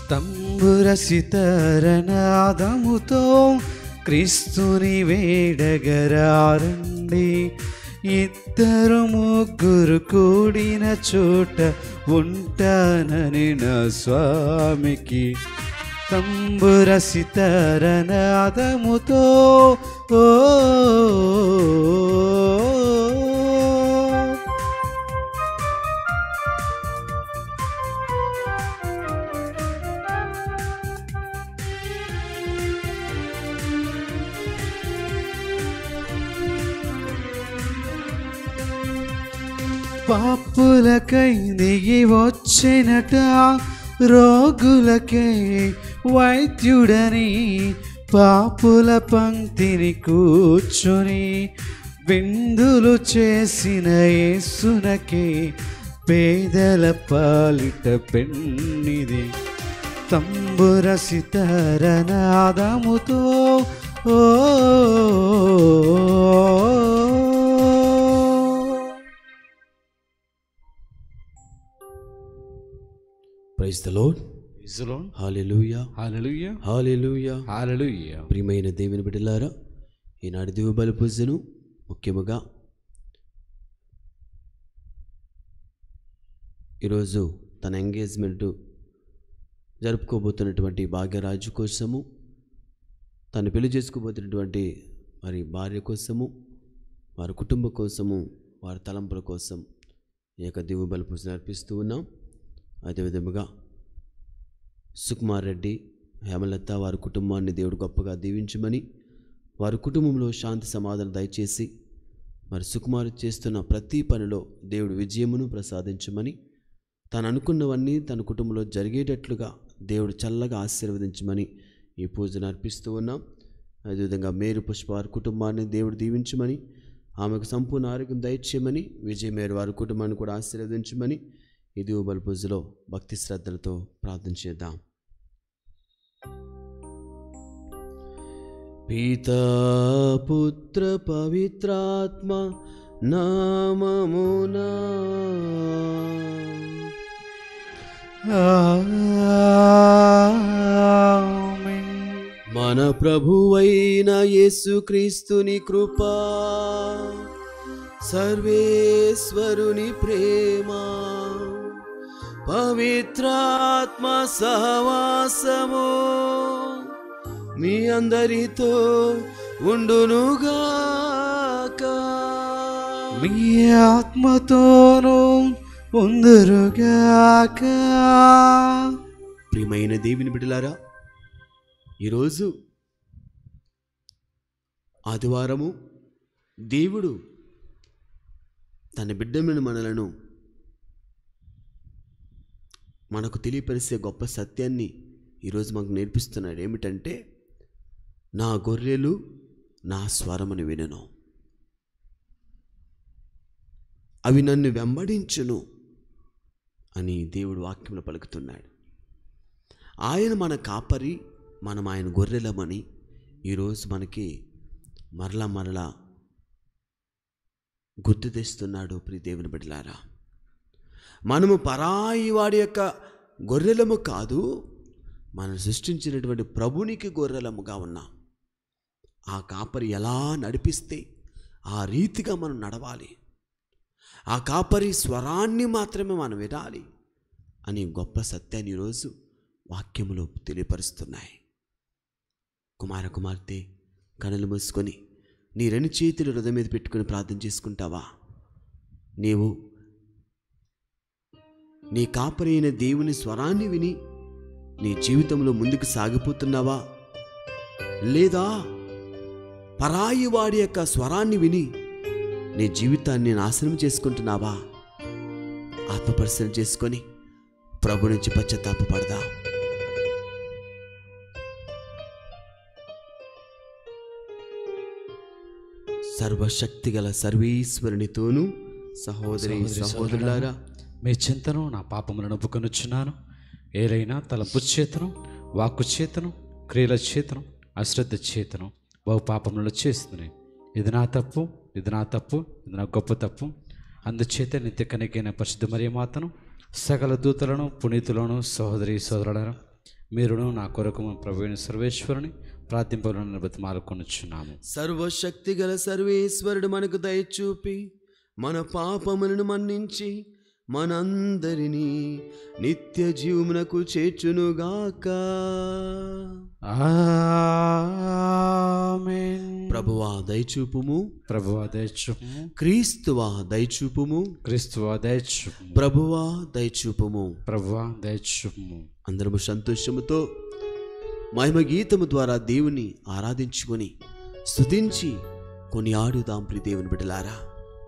తంబుర సితరనాదముతో క్రీస్తుని వేడగరారండి ఇద్దరు ముగ్గురు కూడిన చోట ఉంటానని నా స్వామికి తంబుర సితరనాదముతో ఓ పాపులకై దిగి వచ్చినట రోగులకై వైద్యుడని పాపుల పంక్తిని కూర్చుని విందులు చేసిన యేసునకే పేదల పాలిట పెన్నిది తంబుర సితరనాదముతో ఓ ప్రైజ్ ద లోడ్ ఇజలోన్ హాలెలూయా హల్లెలూయా హాలెలూయా హల్లెలూయా ప్రియమైన దేవుని బిడ్డలారా ఈనాడు దివ బలి పూజను ముఖ్యముగా ఈరోజు తన ఎంగేజ్మెంట్ జరుపుకోబోతున్నటువంటి భాగ్యరాజు కోసము తను పెళ్లి చేసుకోబోతున్నటువంటి మరి భార్య కోసము వారి కుటుంబం కోసము వారి తలంపుల కోసం ఈ యొక్క దివు బలి పూజను అర్పిస్తూ ఉన్నాం అదేవిధముగా సుకుమార్ రెడ్డి హేమలత వారి కుటుంబాన్ని దేవుడు గొప్పగా దీవించమని వారి కుటుంబంలో శాంతి సమాధానం దయచేసి మరి సుకుమార్ చేస్తున్న ప్రతి పనిలో దేవుడు విజయమును ప్రసాదించమని తాను అనుకున్నవన్నీ తన కుటుంబంలో జరిగేటట్లుగా దేవుడు చల్లగా ఆశీర్వదించమని ఈ పూజను అర్పిస్తూ ఉన్నాం అదేవిధంగా మేరు పుష్ప వారి కుటుంబాన్ని దేవుడు దీవించమని ఆమెకు సంపూర్ణ ఆరోగ్యం దయచేయమని విజయ మేరు వారి కుటుంబాన్ని కూడా ఆశీర్వదించమని ఇది బలి పూజలో భక్తి శ్రద్ధలతో ప్రార్థన చేద్దాం పితా పుత్ర పవిత్రాత్మ నామమునా ఆమేన్ మన ప్రభువైన యేసుక్రీస్తుని కృపా సర్వేశ్వరుని ప్రేమ పవిత్రాత్మ సహవాసము మీ అందరితో ఉండునుగాక మీ ఆత్మతోనూ ఉందురుగాక ప్రియమైన దేవుని బిడ్డలారా ఈరోజు ఆదివారము దేవుడు తన బిడ్డమైన మనలను మనకు తెలియపరిచే గొప్ప సత్యాన్ని ఈరోజు మాకు నేర్పిస్తున్నాడు ఏమిటంటే నా గొర్రెలు నా స్వరమును వినను అవి నన్ను వెంబడించును అని దేవుడు వాక్యంలో పలుకుతున్నాడు ఆయన మన కాపరి మనం ఆయన గొర్రెలమని ఈరోజు మనకి మరలా మరలా గుర్తు తెస్తున్నాడు ప్రియ దేవుని బిడ్డలారా మనము పరాయి వాడి యొక్క గొర్రెలము కాదు మనం సృష్టించినటువంటి ప్రభునికి గొర్రెలముగా ఉన్నాం ఆ కాపరి ఎలా నడిపిస్తే ఆ రీతిగా మనం నడవాలి ఆ కాపరి స్వరాన్ని మాత్రమే మనం వినాలి అని గొప్ప సత్యాన్ని ఈరోజు వాక్యములు తెలియపరుస్తున్నాయి కుమార కుమార్తె కనులు మూసుకొని నీ రెండు చేతులు హృదయం మీద పెట్టుకొని ప్రార్థన చేసుకుంటావా నీవు నీ కాపరి అయిన దేవుని స్వరాన్ని విని నీ జీవితంలో ముందుకు సాగిపోతున్నావా లేదా పరాయి వాడి యొక్క స్వరాన్ని విని నీ జీవితాన్ని నాశనం చేసుకుంటున్నావా ఆత్మపరిశీలన చేసుకొని ప్రభు నుంచి పశ్చాత్తాపడదా సర్వశక్తి గల సర్వేశ్వరునితోనూ సహోదరి సహోదరులారా మీ చింతను నా పాపములను ఒప్పుకొనుచున్నాను ఏలైనా తలంపు చేతను వాక్కు చేతను క్రియల చేతను అశ్రద్ధ చేతను బహు పాపములను చేస్తుంది ఇది నా తప్పు ఇది నా తప్పు ఇది నా గొప్ప తప్పు అందుచేత నిత్య కనికైన పరిశుద్ధ మరియ మాతను సకల దూతలను పునీతులను సహోదరి సోదరులను మీరును నా కొరకు మా ప్రభువైన సర్వేశ్వరుని ప్రార్థింపలను బతిమాలుకొనుచున్నాము సర్వశక్తి గల సర్వేశ్వరుడు మనకు దయచూపి మన పాపములను మన్నించి మనందరినీ నిత్య జీవమునకు చేర్చునుగాక ఆమేన్ ప్రభువా దయచూపుము ప్రభువా దయచూపుము క్రీస్తువా దయచూపుము క్రీస్తువా దయచూపుము ప్రభువా దయచూపుము ప్రభువా దయచూపుము అందరము సంతోషముతో మహిమ గీతము ద్వారా దేవుని ఆరాధించుకొని స్తుతించి కొన్ని ఆడుదాం ప్రి దేవుని బిడ్డలారా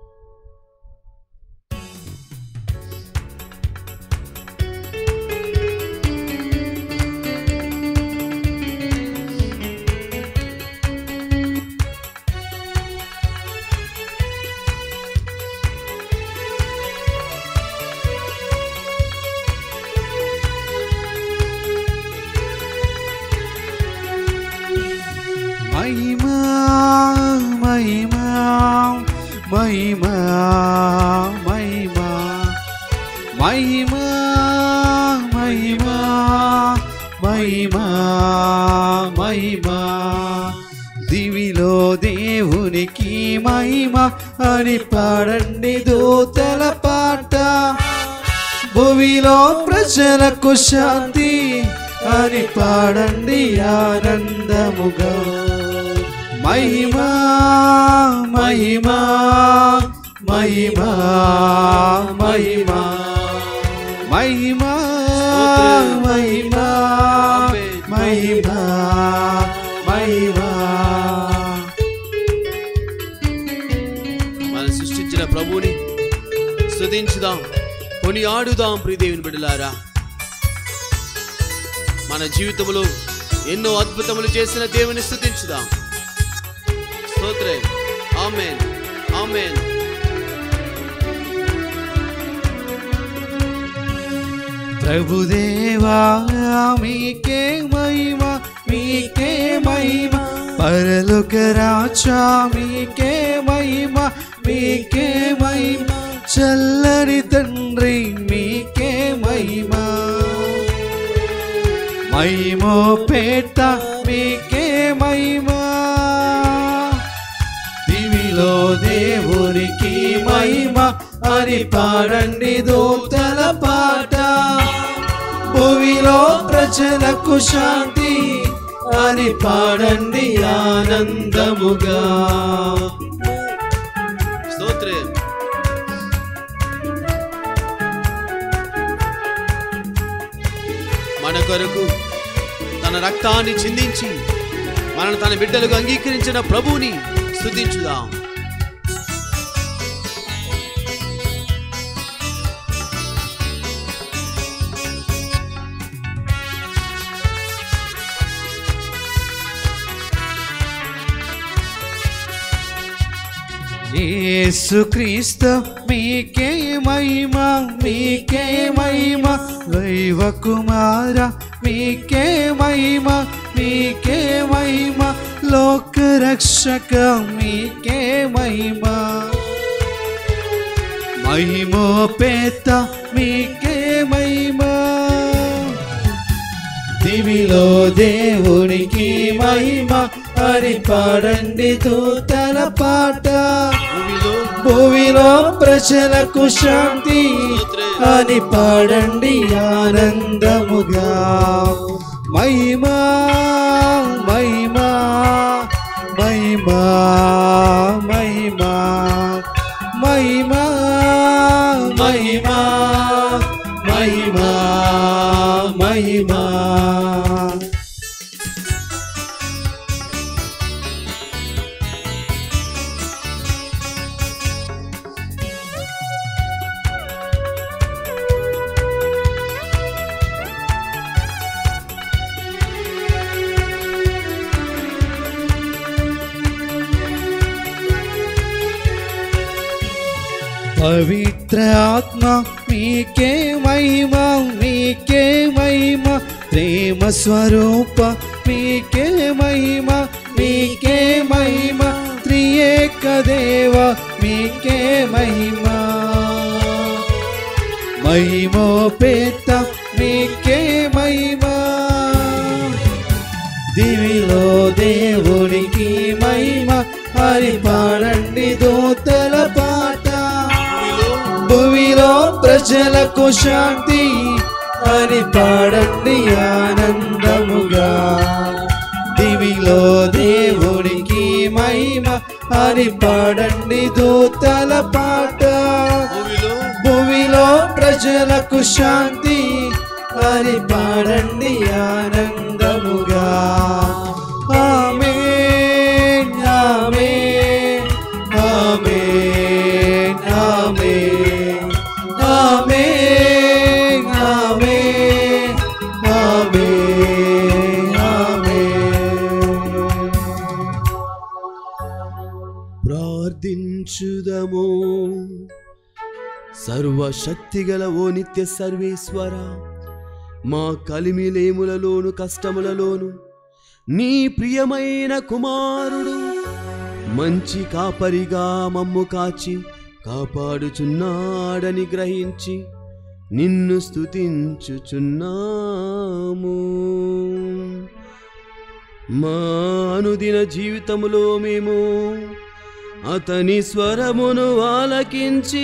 మహిమా మహిమా మహిమా మహిమా మహిమా మహిమా మహిమా మహిమా దివిలో దేవునికి మహిమ అని పాడండి దూతల పాట భూమిలో ప్రజలకు శాంతి అని పాడండి ఆనందముగా మహిమా మహిమా మహిమా మహిమా మహిమా మహిమా మహిమా మహిమా మనం సృష్టించిన ప్రభువుని స్తుతించుదాం కొని ఆడుదాం ప్రియ దేవుని బిడ్డలారా మన జీవితంలో ఎన్నో అద్భుతములు చేసిన దేవుని స్తుతించుదాం స్తోత్రే ఆమెన్ ఆమెన్ ప్రభుదేవా మీకే మహిమ మీకే మహిమ పరలోక రాజా మీకే మహిమ మీకే మహిమ చల్లని తండ్రి మీకే మహిమ మహిమో పేట మీకే మహిమ దివిలో దేవునికి మహిమ అని పాడండి దూతల పాట భూమిలో ప్రజలకు శాంతి అని పాడండి ఆనందముగా స్తోత్రే మన కొరకు తన రక్తాన్ని చిందించి మనను తన బిడ్డలకు అంగీకరించిన ప్రభువుని స్తుతించుదాం యేసుక్రీస్తు మీకే మహిమ మీకే మహిమ దైవ కుమార మీకే మహిమ మీకే మహిమ లోక రక్షక మీకే మహిమ మహిమో పేత మీకే మహిమ దివిలో దేవునికి మహిమ అని పాడండి దూతల పాట భూమిలో భూమిలో ప్రజలకు శాంతి అని పాడండి ఆనందముగా మహిమా మహిమా మహిమా మహిమా మహిమా మహిమా మహిమా మహిమా పవిత్ర ఆత్మ మీకే మహిమ మీకే మహిమ ప్రేమ స్వరూప మీకే మహిమ మీకే మహిమ త్రియేక దేవ మీకే మహిమ మహిమోపేత మీకే మహిమ దివిలో దేవునికి మహిమ హరి పాడండి దూతల పాట భూమిలో ప్రజలకు శాంతి అని పాడండి ఆనందముగా దివిలో దేవునికి మహిమ అని పాడండి దూతల పాట భూమిలో ప్రజలకు శాంతి అని పాడండి ఆనందముగా ఆమె ఆమె ఆమె ఆమె ఆమె ఆమె ఆమె ఆమె ప్రార్థించుదము సర్వశక్తిగల ఓ నిత్య సర్వేశ్వర మా కలిమిలేములలోను కష్టములలోను నీ ప్రియమైన కుమారుడు మంచి కాపరిగా మమ్ము కాచి కాపాడుచున్నాడని గ్రహించి నిన్ను స్తుతించుచున్నాము మా అనుదిన జీవితములో మేము అతని స్వరమును ఆలకించి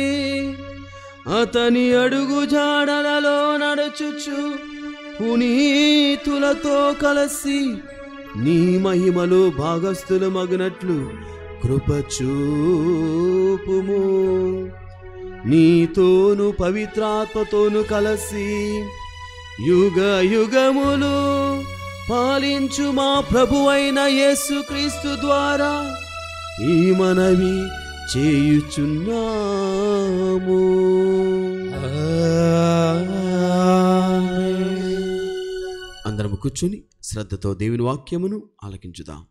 అతని అడుగు జాడలలో నడుచుచు పునీతులతో కలిసి నీ మహిమలో భాగస్థుల మగునట్లు కృపచూపుము నీతోను పవిత్రాత్మతోను కలిసి యుగ యుగములు పాలించు మా ప్రభువైన యేసుక్రీస్తు ద్వారా ఈ మనవి చేయుచున్నాము అందరం కూర్చొని శ్రద్ధతో దేవుని వాక్యమును ఆలకించుదాం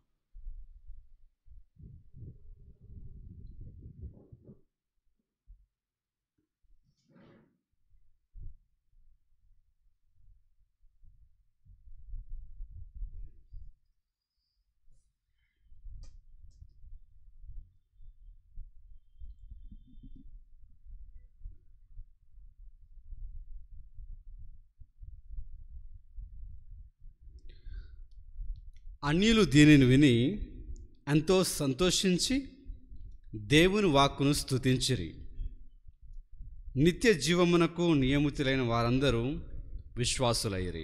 అన్యులు దీనిని విని ఎంతో సంతోషించి దేవుని వాక్కును స్తుతించిరి నిత్య జీవమునకు నియమితులైన వారందరూ విశ్వాసులయ్యిరి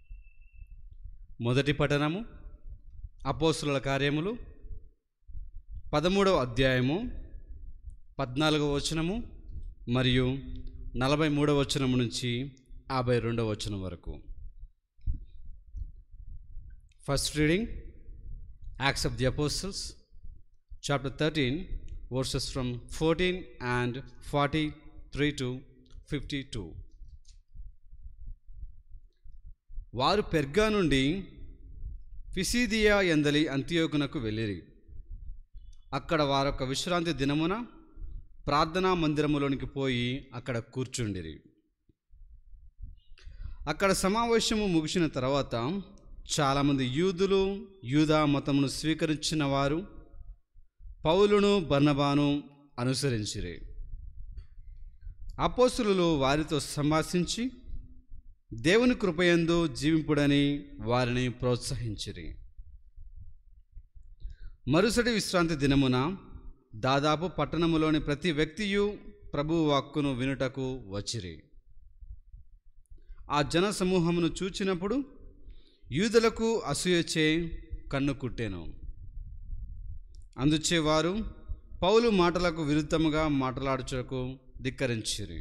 మొదటి పఠనము అపోసుల కార్యములు పదమూడవ అధ్యాయము పద్నాలుగవ వచనము మరియు నలభై మూడవ వచనము నుంచి యాభై రెండవ వచనం వరకు First reading Acts of the Apostles, chapter 13, verses from 14 and 43 to 52. వారు పెర్గా నుండి ఫిసీదియా ఎందలి అంత్యోకునకు వెళ్ళిరి అక్కడ వారొక విశ్రాంతి దినమున ప్రార్థనా మందిరములోనికి పోయి అక్కడ కూర్చుండిరి అక్కడ సమావేశము ముగిసిన తర్వాత చాలామంది యూదులు యూదా మతమును స్వీకరించిన వారు పౌలును బర్నబాను అనుసరించిరి అపోస్తులు వారితో సంభాషించి దేవుని కృపయందు జీవింపుడని వారిని ప్రోత్సహించిరి మరుసటి విశ్రాంతి దినమున దాదాపు పట్టణములోని ప్రతి వ్యక్తియు ప్రభువు వాక్కును వినుటకు వచ్చిరి ఆ జన సమూహమును చూచినప్పుడు యూదులకు అసూయచే కన్ను కుట్టెను అందుచే వారు పౌలు మాటలకు విరుద్ధముగా మాట్లాడుటకు ధిక్కరించిరి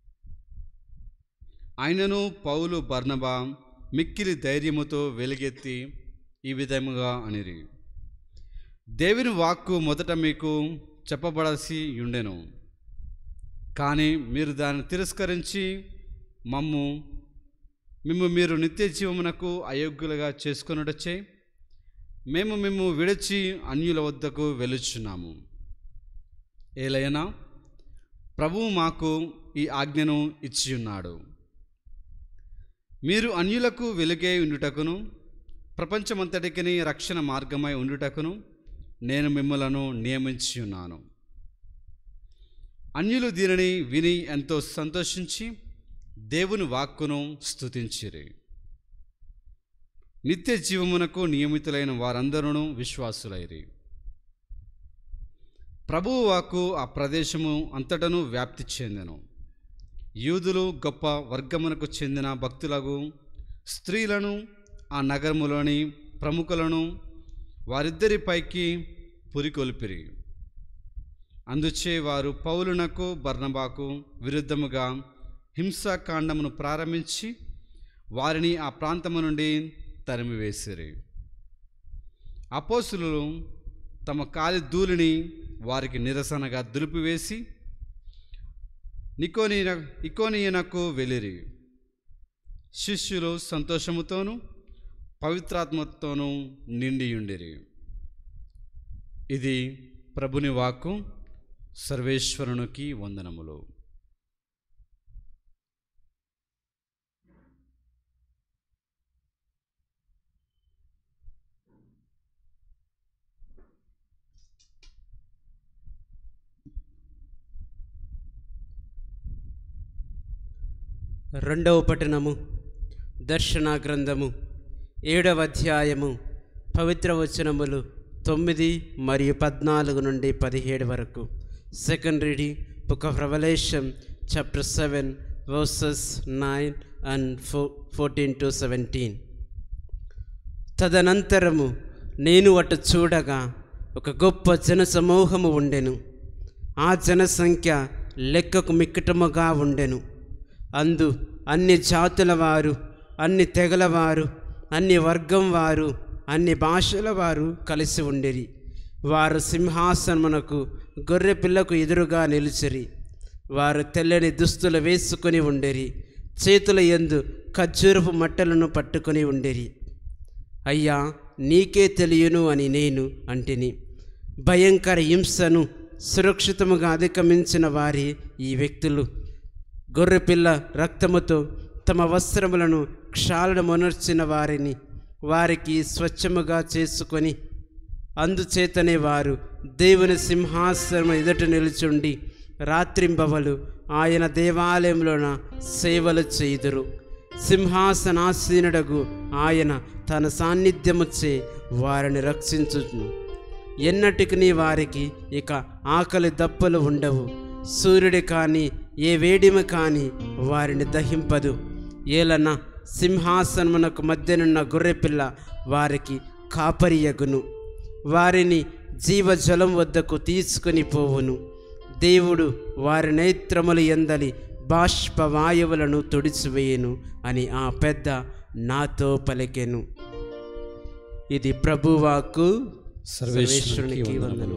ఆయనను పౌలు బర్నబా మిక్కిలి ధైర్యముతో వెలుగెత్తి ఈ విధముగా అనిరి దేవుని వాక్కు మొదట మీకు చెప్పబడాల్సి ఉండెను కానీ మీరు దాన్ని తిరస్కరించి మమ్ము మిమ్ము మీరు నిత్య జీవమునకు అయోగ్యులుగా చేసుకొనుటచే మేము మేము విడిచి అన్యుల వద్దకు వెళ్ళుచున్నాము ఏలైనా ప్రభువు మాకు ఈ ఆజ్ఞను ఇచ్చి ఉన్నాడు మీరు అన్యులకు వెలుగే ఉండుటకును ప్రపంచమంతటికి రక్షణ మార్గమై ఉండుటకును నేను మిమ్మలను నియమించి ఉన్నాను అన్యులు దీనిని విని ఎంతో సంతోషించి దేవుని వాక్కును స్తుతించిరి నిత్య జీవమునకు నియమితులైన వారందరూ విశ్వాసులైరి ప్రభువు వాక్కు ఆ ప్రదేశము అంతటను వ్యాప్తి చెందెను యూదులు గొప్ప వర్గమునకు చెందిన భక్తులకు స్త్రీలను ఆ నగరములోని ప్రముఖులను వారిద్దరిపైకి పురికొల్పిరి అందుచే వారు పౌలునకు బర్నబాకు విరుద్ధముగా హింసాకాండమును ప్రారంభించి వారిని ఆ ప్రాంతము నుండి తరిమివేసిరి అపోసులు తమ కాలి ధూళిని వారికి నిరసనగా దులిపివేసి నికోనియ ఇకోనియనకు వెళ్ళిరి శిష్యులు సంతోషముతోనూ పవిత్రాత్మతోనూ నిండియుండిరి ఇది ప్రభుని వాక్కు సర్వేశ్వరునికి వందనములు రెండవ పట్టణము దర్శన గ్రంథము ఏడవ అధ్యాయము పవిత్ర వచనములు తొమ్మిది మరియు పద్నాలుగు నుండి పదిహేడు వరకు second reading book of revolution chapter seven verses nine and four fourteen to seventeen తదనంతరము నేను అటు చూడగా ఒక గొప్ప జనసమూహము ఉండెను ఆ జనసంఖ్య లెక్కకు మిక్కటముగా ఉండెను అందు అన్ని జాతుల వారు అన్ని తెగల వారు అన్ని వర్గం వారు అన్ని భాషల వారు కలిసి ఉండిరి వారు సింహాసనమునకు గొర్రె పిల్లకు ఎదురుగా నిలిచిరి వారు తెల్లని దుస్తులు వేసుకొని ఉండిరి చేతుల యందు ఖర్జూరపు మట్టలను పట్టుకొని ఉండిరి అయ్యా నీకే తెలియను అని నేను అంటిని భయంకర హింసను సురక్షితముగా అధిగమించిన వారి ఈ వ్యక్తులు గొర్రెపిల్ల రక్తముతో తమ వస్త్రములను క్షాళనమునర్చిన వారిని వారికి స్వచ్ఛముగా చేసుకొని అందుచేతనే వారు దేవుని సింహాసనం ఎదుట నిలుచుండి రాత్రింబవలు ఆయన దేవాలయంలోన సేవలు చేయుదురు సింహాసనాసీనుడగు ఆయన తన సాన్నిధ్యముచే వారిని రక్షించును ఎన్నటికి వారికి ఇక ఆకలి దప్పులు ఉండవు సూర్యుడి కానీ ఏ వేడిమి కానీ వారిని దహింపదు ఏలన సింహాసనమునకు మధ్యనున్న గొర్రెపిల్ల వారికి కాపరియగును వారిని జీవజలం వద్దకు తీసుకుని పోవును దేవుడు వారి నేత్రములు ఎందలి బాష్ప వాయువులను తుడిచివేయను అని ఆ పెద్ద నాతో పలికెను ఇది ప్రభువాకు సర్వేశ్వరునికి వందనములు.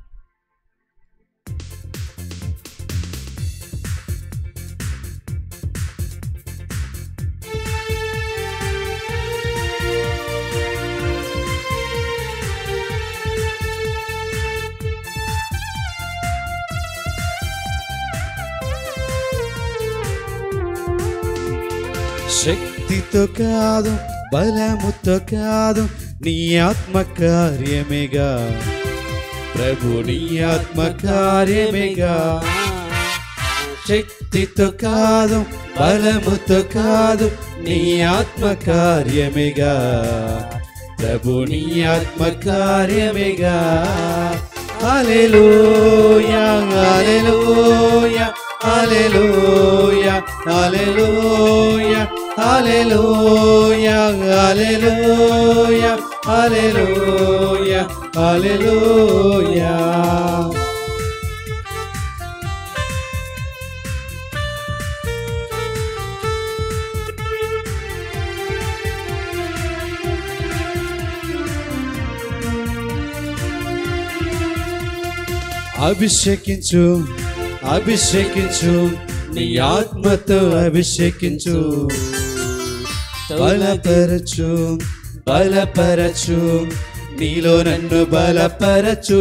శక్తితో కాదు బలముతో కాదు నీ ఆత్మ కార్యమేగా ప్రభు నీ ఆత్మ కార్యమేగా శక్తితో కాదు బలముతో కాదు నీ ఆత్మ కార్యమేగా ప్రభు నీ ఆత్మ కార్యమేగా హల్లెలూయా హల్లెలూయా హల్లెలూయా హల్లెలూయా హల్లెలూయా హల్లెలూయా హల్లెలూయా హల్లెలూయా అభిషేకించు అభిషేకించు నీ ఆత్మతో అభిషేకించు బలపరచు బలపరచు నీలో నన్ను బలపరచు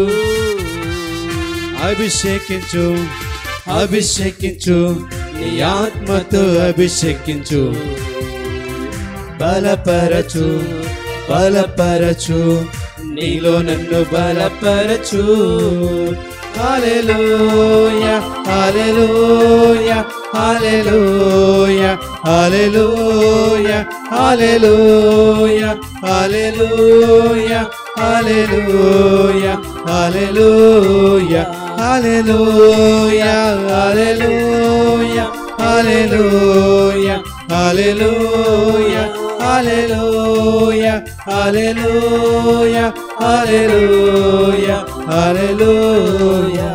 అభిషేకించు అభిషేకించు నీ ఆత్మతో అభిషేకించు బలపరచు బలపరచు నీలో నన్ను బలపరచు హల్లెలూయా హల్లెలూయా హల్లెలూయా హల్లెలూయా హల్లెలూయా హల్లెలూయా హల్లెలూయా హల్లెలూయా హల్లెలూయా హల్లెలూయా హల్లెలూయా హల్లెలూయా హల్లెలూయా హల్లెలూయా హల్లెలూయా హల్లెలూయా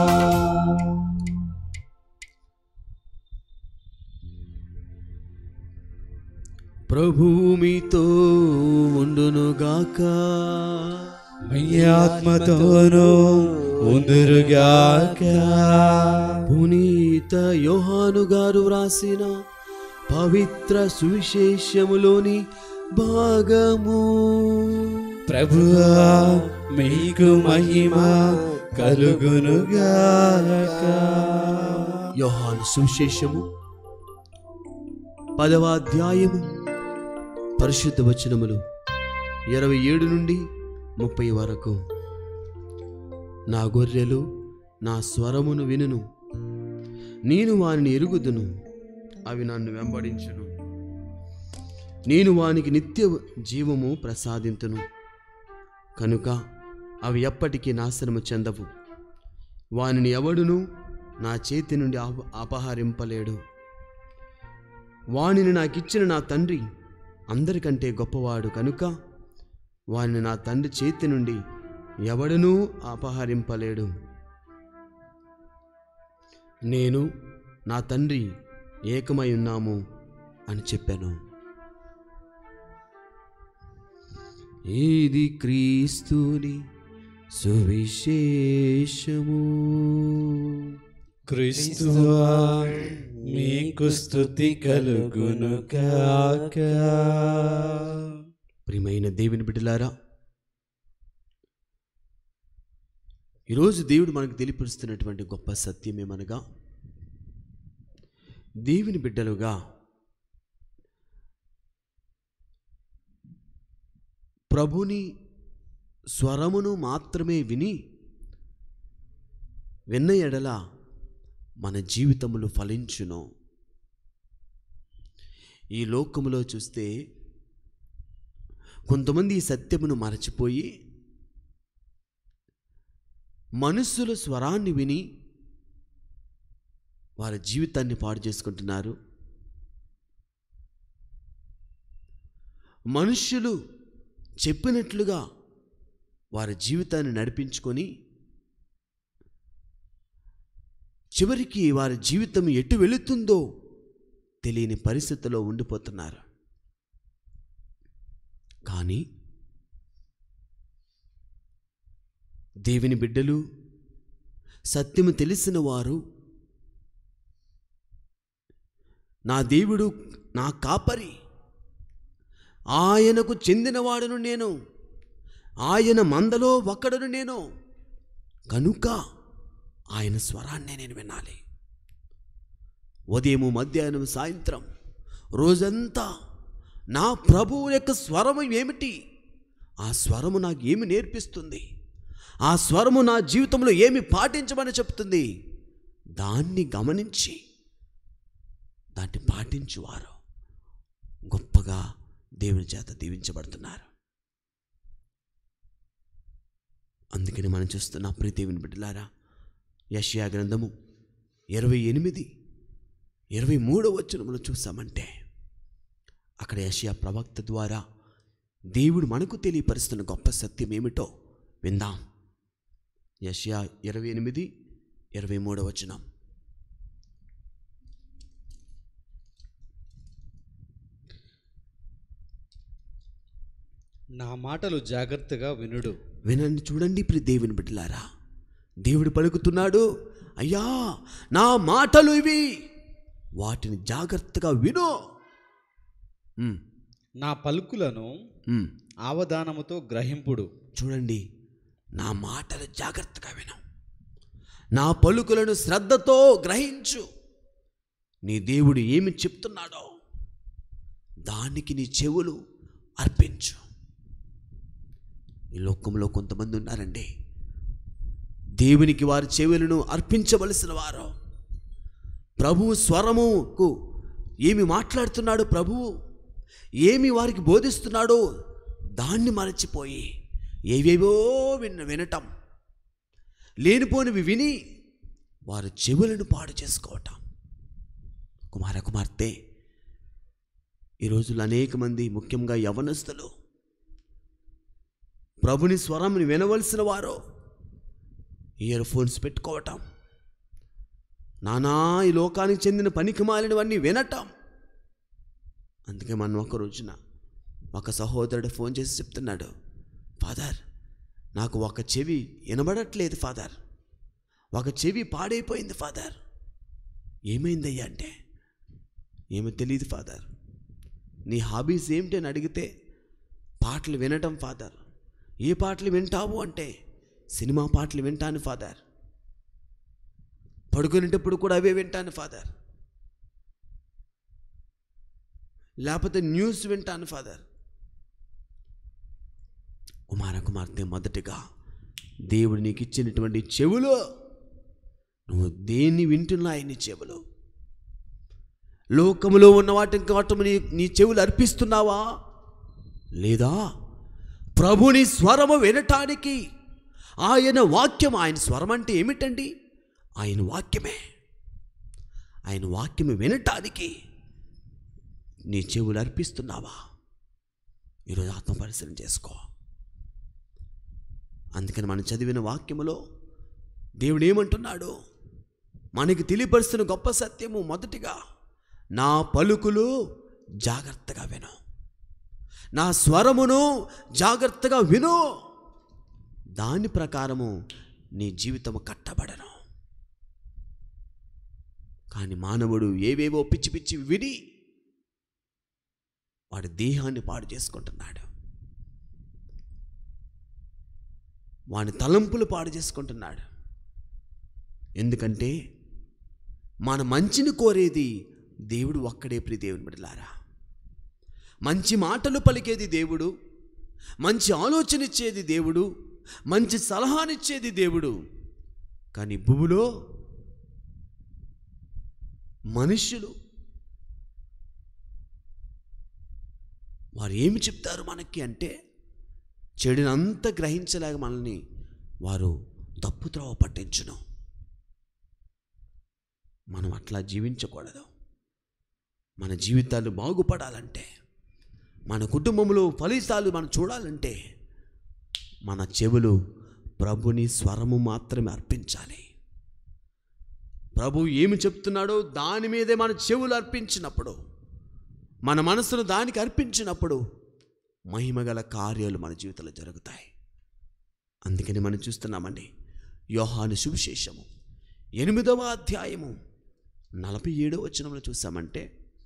ప్రభువు మీతో ఉండునుగాక మీ ఆత్మతోనూ ఉందురుగాక పునీత యోహాను గారు వ్రాసిన పవిత్ర సువిశేషములోని భాగము ప్రభువా మీకు మహిమ కలుగునుగాక యోహాను సువిశేషము పదవ అధ్యాయము పరిశుద్ధ వచనములు ఇరవై ఏడు నుండి ముప్పై వరకు నా గొర్రెలు నా స్వరమును వినును నేను వానిని ఎరుగుదును అవి నన్ను వెంబడించును నేను వానికి నిత్య జీవము ప్రసాదింతును కనుక అవి ఎప్పటికీ నాశనము చెందవు వానిని ఎవడును నా చేతి నుండి అప అపహరింపలేడు వానిని నాకిచ్చిన నా తండ్రి అందరికంటే గొప్పవాడు కనుక వానిని నా తండ్రి చేతి నుండి ఎవడనూ అపహరింపలేడు నేను నా తండ్రి ఏకమై ఉన్నాము అని చెప్పాను ఇది క్రీస్తుని సువిశేషము క్రీస్తువా మీకు స్థుతి కలుగునుగాక ప్రియమైన దేవుని బిడ్డలారా ఈరోజు దేవుడు మనకు తెలియపరుస్తున్నటువంటి గొప్ప సత్యం ఏమనగా దేవుని బిడ్డలుగా ప్రభుని స్వరమును మాత్రమే విని విన్న ఎడల మన జీవితములు ఫలించును ఈ లోకములో చూస్తే కొంతమంది ఈ సత్యమును మరచిపోయి మనుషుల స్వరాన్ని విని వారి జీవితాన్ని పాడు చేసుకుంటున్నారు మనుష్యులు చెప్పినట్లుగా వారి జీవితాన్ని నడిపించుకొని చివరికి వారి జీవితం ఎటు వెళుతుందో తెలియని పరిస్థితిలో ఉండిపోతున్నారు కానీ దేవుని బిడ్డలు సత్యము తెలిసిన వారు నా దేవుడు నా కాపరి ఆయనకు చెందినవాడును నేను ఆయన మందలో ఒక్కడును నేను కనుక ఆయన స్వరాన్నే నేను వినాలి ఉదయము మధ్యాహ్నం సాయంత్రం రోజంతా నా ప్రభువు యొక్క స్వరము ఏమిటి ఆ స్వరము నాకు ఏమి నేర్పిస్తుంది ఆ స్వరము నా జీవితంలో ఏమి పాటించమని చెప్తుంది దాన్ని గమనించి దాన్ని పాటించువారు గొప్పగా దేవుని చేత దీవించబడుతున్నారు అందుకని మనం చూస్తున్న ప్రియ దేవుని బిడ్డలారా యషయా గ్రంథము ఇరవై ఎనిమిది ఇరవై మూడో వచనములు చూసామంటే అక్కడ యషయా ప్రవక్త ద్వారా దేవుడు మనకు తెలియపరుస్తున్న గొప్ప సత్యం ఏమిటో విందాం యషయా ఇరవై ఎనిమిది ఇరవై మూడో వచనం నా మాటలు జాగ్రత్తగా వినుడు వినండి చూడండి ప్రియ దేవుని బిడ్డలారా దేవుడు పలుకుతున్నాడు అయ్యా నా మాటలు ఇవి వాటిని జాగ్రత్తగా విను ఉమ్, నా పలుకులను ఉమ్. అవధానముతో గ్రహింపుడు చూడండి నా మాటలు జాగ్రత్తగా విను నా పలుకులను శ్రద్ధతో గ్రహించు నీ దేవుడు ఏమి చెప్తున్నాడో దానికి నీ చెవులు అర్పించు ఈ లోకంలో కొంతమంది ఉన్నారండి దేవునికి వారి చెవులను అర్పించవలసిన వారు ప్రభువు స్వరముకు ఏమి మాట్లాడుతున్నాడు ప్రభువు ఏమి వారికి బోధిస్తున్నాడో దాన్ని మరచిపోయి ఏవేవో విన్న వినటం లేనిపోనివి విని వారి చెవులను పాడు చేసుకోవటం కుమార కుమార్తె ఈ రోజుల్లో అనేక మంది ముఖ్యంగా యవనస్తులు ప్రభుని స్వరంని వినవలసిన వారు ఇయర్ ఫోన్స్ పెట్టుకోవటం నానా ఈ లోకానికి చెందిన పనికి మాలినవన్నీ వినటం అందుకే మనం ఒక రోజున ఒక సహోదరుడు ఫోన్ చేసి చెప్తున్నాడు ఫాదర్ నాకు ఒక చెవి వినబడట్లేదు ఫాదర్ ఒక చెవి పాడైపోయింది ఫాదర్ ఏమైందయ్యా అంటే ఏమో తెలియదు ఫాదర్ నీ హాబీస్ ఏమిటి అని అడిగితే పాటలు వినటం ఫాదర్ ఏ పాటలు వింటావు అంటే సినిమా పాటలు వింటాను ఫాదర్ పడుకునేటప్పుడు కూడా అవే వింటాను ఫాదర్ లేకపోతే న్యూస్ వింటాను ఫాదర్ కుమార కుమార్తె మొదటిగా దేవుడు నీకు ఇచ్చినటువంటి చెవులు నువ్వు దేన్ని వింటున్నాయి నీ చెవులు లోకములో ఉన్న వాటిని కాటము నీ నీ చెవులు అర్పిస్తున్నావా లేదా ప్రభుని స్వరము వినటానికి ఆయన వాక్యం ఆయన స్వరం అంటే ఏమిటండి ఆయన వాక్యమే ఆయన వాక్యము వినటానికి నీ చెవులు అర్పిస్తున్నావా ఈరోజు ఆత్మపరిశీలన చేసుకో అందుకని మనం చదివిన వాక్యములో దేవుడు ఏమంటున్నాడు మనకి తెలియపరుస్తున్న గొప్ప సత్యము మొదటిగా నా పలుకులు జాగ్రత్తగా విను నా స్వరమును జాగ్రత్తగా విను దాని ప్రకారము నీ జీవితము కట్టబడను కానీ మానవుడు ఏవేవో పిచ్చి పిచ్చి విని వాడి దేహాన్ని పాడు చేసుకుంటున్నాడు వాడి తలంపులు పాడు చేసుకుంటున్నాడు ఎందుకంటే మన మంచిని కోరేది దేవుడు ఒక్కడే ప్రియ దేవుని బిడ్డలారా మంచి మాటలు పలికేది దేవుడు మంచి ఆలోచన ఇచ్చేది దేవుడు మంచి సలహానిచ్చేది దేవుడు కానీ భూమిలో మనుష్యులు వారు ఏమి చెప్తారు మనకి అంటే చెడునంతా గ్రహించలేక మనల్ని వారు తప్పు త్రోవ పట్టించును మనం అట్లా జీవించకూడదు మన జీవితాలు బాగుపడాలంటే మన కుటుంబంలో ఫలితాలు మనం చూడాలంటే మన చెవులు ప్రభుని స్వరము మాత్రమే అర్పించాలి ప్రభు ఏమి చెప్తున్నాడో దాని మీదే మన చెవులు అర్పించినప్పుడు మన మనసును దానికి అర్పించినప్పుడు మహిమగల కార్యాలు మన జీవితంలో జరుగుతాయి అందుకని మనం చూస్తున్నామండి యోహాను సువిశేషము ఎనిమిదవ అధ్యాయము నలభై ఏడవ వచనంలో చూసామంటే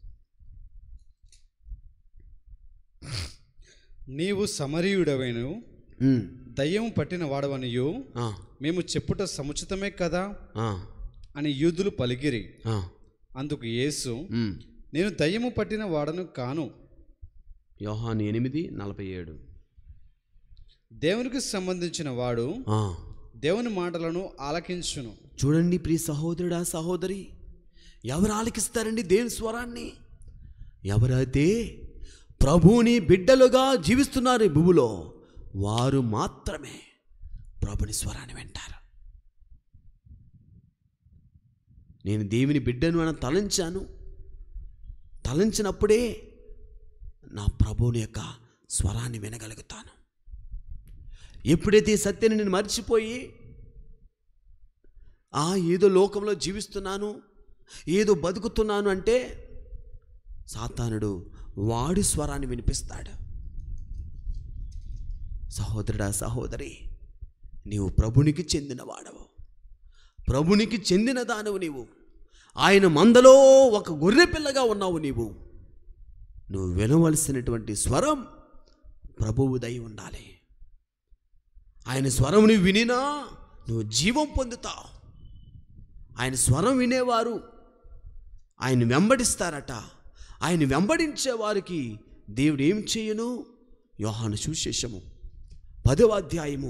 నీవు సమరీయుడవైను ఉమ్, దయ్యం పట్టిన వాడవనియు ఆ, మేము చెప్పుట సముచితమే కదా ఆ, అని యూదులు పలికిరి ఆ, అందుకు యేసు ఉమ్. నేను దయ్యము పట్టిన వాడను కాను యోహాను ఎనిమిది నలభై ఏడు దేవునికి సంబంధించిన వాడు ఆ, దేవుని మాటలను ఆలకించును చూడండి ప్రియ సహోదరుడా సహోదరి ఎవరు ఆలకిస్తారండి దేవుని స్వరాన్ని ఎవరైతే ప్రభువుని బిడ్డలుగా జీవిస్తున్నారు ఈ భూమిలో వారు మాత్రమే ప్రభుని స్వరాన్ని వింటారు నేను దేవుని బిడ్డను అని తలంచాను తలంచినప్పుడే నా ప్రభువుని యొక్క స్వరాన్ని వినగలుగుతాను ఎప్పుడైతే ఈ సత్యాన్ని నేను మర్చిపోయి ఆ ఏదో లోకంలో జీవిస్తున్నాను ఏదో బతుకుతున్నాను అంటే సాతానుడు వాడి స్వరాన్ని వినిపిస్తాడు సహోదరుడా సహోదరి నీవు ప్రభునికి చెందిన వాడవు ప్రభునికి చెందిన దానవు నీవు ఆయన మందలో ఒక గొర్రె పిల్లగా ఉన్నావు నీవు నువ్వు వినవలసినటువంటి స్వరం ప్రభువుదై ఉండాలి ఆయన స్వరం నువ్వు వినినా నువ్వు జీవం పొందుతావు ఆయన స్వరం వినేవారు ఆయన వెంబడిస్తారట ఆయన వెంబడించే వారికి దేవుడు ఏం చేయను యోహాను సువిశేషము పదవ అధ్యాయము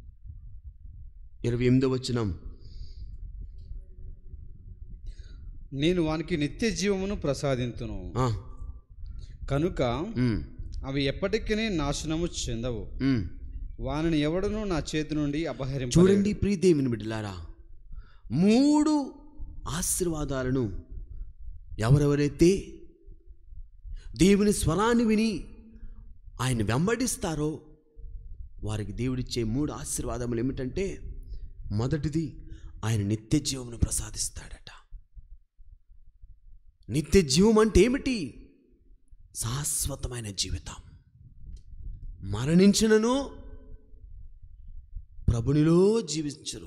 ఇరవై ఎనిమిదో వచ్చినం నేను వానికి నిత్య జీవమును ప్రసాదింతును ఆ, కనుక ఉమ్, అవి ఎప్పటికీ నాశనము చెందవు ఉమ్. వానిని ఎవడను నా చేతి నుండి అపహరించు చూడండి ప్రియదేవిని బిడ్డలారా మూడు ఆశీర్వాదాలను ఎవరెవరైతే దేవుని స్వరాన్ని విని ఆయన వెంబడిస్తారో వారికి దేవుడిచ్చే మూడు ఆశీర్వాదములు ఏమిటంటే మొదటిది ఆయన నిత్య జీవమును ప్రసాదిస్తాడట నిత్య జీవం అంటే ఏమిటి శాశ్వతమైన జీవితం మరణించినను ప్రభునిలో జీవించరు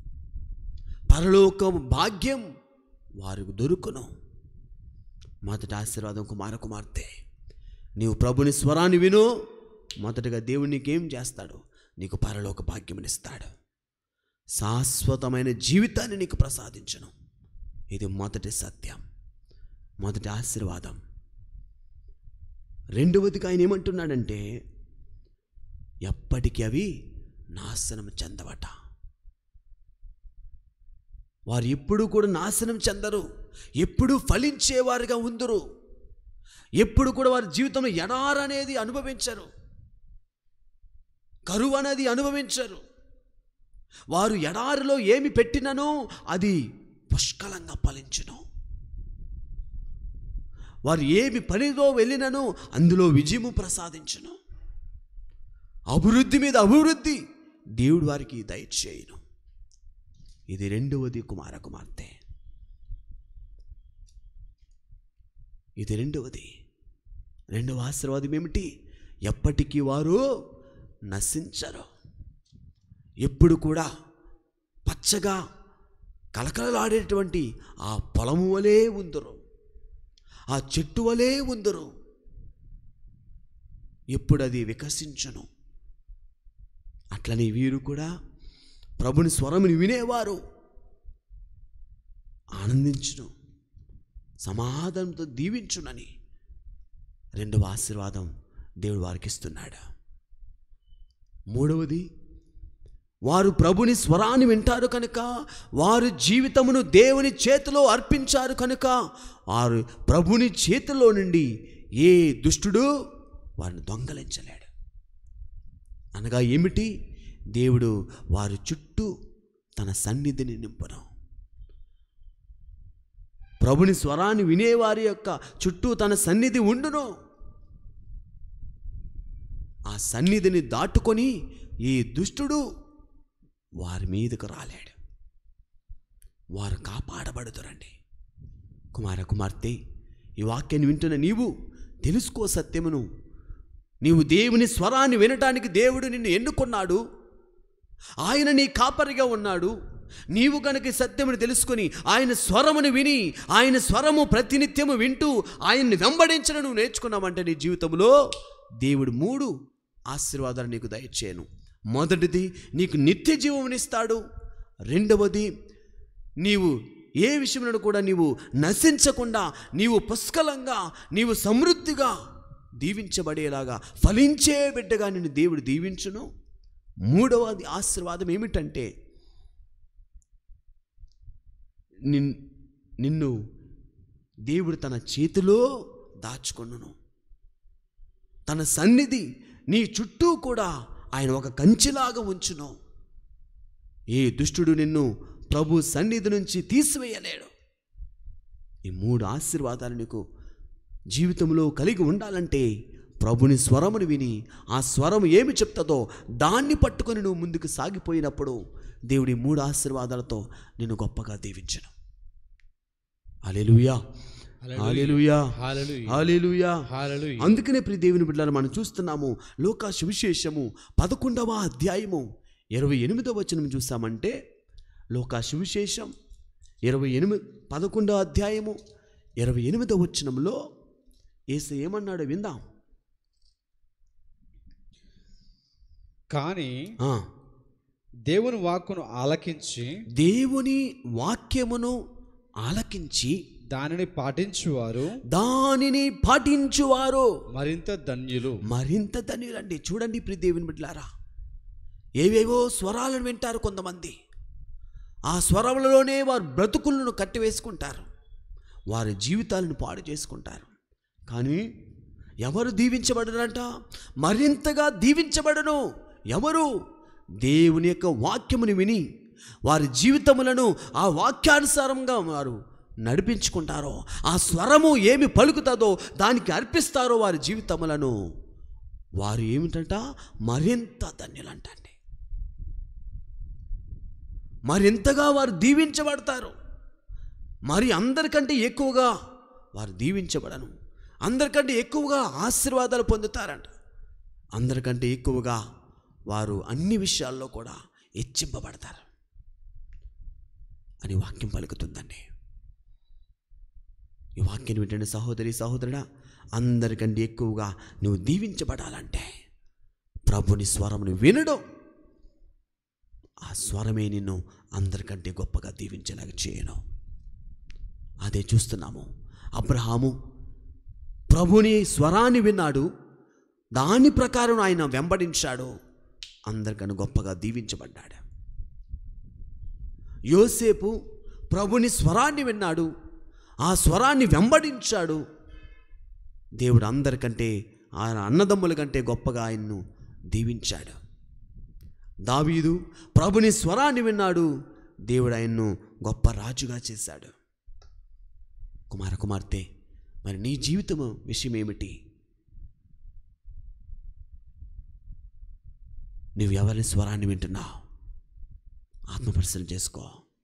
పరలోక భాగ్యం వారికి దొరుకును మొదటి ఆశీర్వాదం కుమార కుమార్తె నీవు ప్రభుని స్వరాన్ని విను మొదటగా దేవుడు నీకేం చేస్తాడు నీకు పరలోక భాగ్యమునిస్తాడు శాశ్వతమైన జీవితాన్ని నీకు ప్రసాదించను ఇది మొదటి సత్యం మొదటి ఆశీర్వాదం రెండవదిగా ఆయన ఏమంటున్నాడంటే ఎప్పటికీ అవి నాశనం చెందవట వారు ఎప్పుడు కూడా నాశనం చెందరు ఎప్పుడు ఫలించేవారుగా ఉందరు ఎప్పుడు కూడా వారి జీవితంలో ఎడారనేది అనుభవించరు కరువు అనేది అనుభవించరు వారు ఎడారిలో ఏమి పెట్టినను అది పుష్కలంగా ఫలించును వారు ఏమి పనిలో వెళ్ళినను అందులో విజయము ప్రసాదించును అభివృద్ధి మీద అభివృద్ధి దేవుడు వారికి దయచేయును ఇది రెండవది కుమార కుమార్తె ఇది రెండవది రెండవ ఆశీర్వాదం ఏమిటి ఎప్పటికీ వారు నశించరు ఎప్పుడు కూడా పచ్చగా కలకలలాడేటువంటి ఆ పొలము వలె ఉందరు ఆ చెట్టు వలె ఉందరు ఎప్పుడు అది వికసించును అట్లనే వీరు కూడా ప్రభుని స్వరముని వినేవారు ఆనందించును సమాధానంతో దీవించునని రెండవ ఆశీర్వాదం దేవుడు వారికి ఇస్తున్నాడు మూడవది వారు ప్రభుని స్వరాన్ని వింటారు కనుక వారు జీవితమును దేవుని చేతిలో అర్పించారు కనుక వారు ప్రభుని చేతిలో నుండి ఏ దుష్టుడు వారిని దొంగలించలేడు అనగా ఏమిటి దేవుడు వారి చుట్టూ తన సన్నిధిని నింపును ప్రభుని స్వరాన్ని వినేవారి యొక్క చుట్టూ తన సన్నిధి ఉండును ఆ సన్నిధిని దాటుకొని ఈ దుష్టుడు వారి మీదకు రాలేడు వారు కాపాడబడుతురండి కుమార కుమార్తె ఈ వాక్యాన్ని వింటున్న నీవు తెలుసుకో సత్యమును నీవు దేవుని స్వరాన్ని వినటానికి దేవుడు నిన్ను ఎన్నుకున్నాడు ఆయన నీ కాపరిగా ఉన్నాడు నీవు కనుక ఈ సత్యమును తెలుసుకొని ఆయన స్వరమును విని ఆయన స్వరము ప్రతినిత్యము వింటూ ఆయన్ని వెంబడించడం నువ్వు నేర్చుకున్నావంటే నీ జీవితంలో దేవుడు మూడు ఆశీర్వాదాలు నీకు దయచేయను మొదటిది నీకు నిత్య జీవమునిస్తాడు రెండవది నీవు ఏ విషయంలో కూడా నీవు నశించకుండా నీవు పుష్కలంగా నీవు సమృద్ధిగా దీవించబడేలాగా ఫలించే బిడ్డగా నిన్ను దేవుడు దీవించును మూడవది ఆశీర్వాదం ఏమిటంటే నిన్ నిన్ను దేవుడు తన చేతిలో దాచుకొనును తన సన్నిధి నీ చుట్టూ కూడా ఆయన ఒక కంచిలాగా ఉంచును ఏ దుష్టుడు నిన్ను ప్రభు సన్నిధి నుంచి తీసివేయలేడు ఈ మూడు ఆశీర్వాదాలు నీకు జీవితంలో కలిగి ఉండాలంటే ప్రభుని స్వరమును విని ఆ స్వరం ఏమి చెప్తుందో దాన్ని పట్టుకొని నువ్వు ముందుకు సాగిపోయినప్పుడు దేవుడి మూడు ఆశీర్వాదాలతో నిన్ను గొప్పగా దీవించను alleluia alleluia hallelujah. Alleluia hallelujah. అందుకనే ప్రియ దేవుని బిడ్డలను మనం చూస్తున్నాము లోకా సువిశేషము పదకొండవ అధ్యాయము ఇరవై ఎనిమిదవ వచనం చూసామంటే లోకా సువిశేషం ఇరవై ఎనిమిది పదకొండవ అధ్యాయము ఇరవై ఎనిమిదవ వచనంలో ఏసు ఏమన్నాడో విందాం కానీ ఆ, దేవుని వాక్కును ఆలకించి దేవుని వాక్యమును ఆలకించి దానిని పాటించువారు దానిని పాటించువారు మరింత ధన్యులు మరింత ధన్యులండి చూడండి ప్రియ దేవుని బిడ్డలారా ఏవేవో స్వరాలను వింటారు కొంతమంది ఆ స్వరములలోనే వారు బ్రతుకులను కట్టివేసుకుంటారు వారి జీవితాలను పాడు చేసుకుంటారు కానీ ఎవరు దీవించబడరంట మరింతగా దీవించబడను ఎవరు దేవుని యొక్క వాక్యముని విని వారి జీవితములను ఆ వాక్యానుసారంగా వారు నడిపించుకుంటారో ఆ స్వరము ఏమి పలుకుతుందో దానికి అర్పిస్తారో వారి జీవితములను వారు ఏమిటంట మరింత ధన్యులంటండి మరింతగా వారు దీవించబడతారు మరి అందరికంటే ఎక్కువగా వారు దీవించబడను అందరికంటే ఎక్కువగా ఆశీర్వాదాలు పొందుతారంట అందరికంటే ఎక్కువగా వారు అన్ని విషయాల్లో కూడా హెచ్చింపబడతారు అని వాక్యం పలుకుతుందండి ఈ వాక్యం వింటండి సహోదరి సహోదరుడా అందరికంటే ఎక్కువగా నువ్వు దీవించబడాలంటే ప్రభుని స్వరమును వినడం ఆ స్వరమే నిన్ను అందరికంటే గొప్పగా దీవించేలాగా చేయను అదే చూస్తున్నాము అబ్రహాము ప్రభుని స్వరాన్ని విన్నాడు దాని ప్రకారం ఆయన వెంబడించాడు అందరికన్నా గొప్పగా దీవించబడ్డాడు యోసేపు ప్రభుని స్వరాన్ని విన్నాడు ఆ స్వరాన్ని వెంబడించాడు దేవుడు అందరికంటే ఆయన అన్నదమ్ముల కంటే గొప్పగా ఆయన్ను దీవించాడు దావీదు ప్రభుని స్వరాన్ని విన్నాడు దేవుడు ఆయన్ను గొప్ప రాజుగా చేశాడు కుమార కుమార్తె మరి నీ జీవితం విషయం ఏమిటి నువ్వు ఎవరి స్వరాన్ని వింటున్నావు ఆత్మపరిశీలన చేసుకో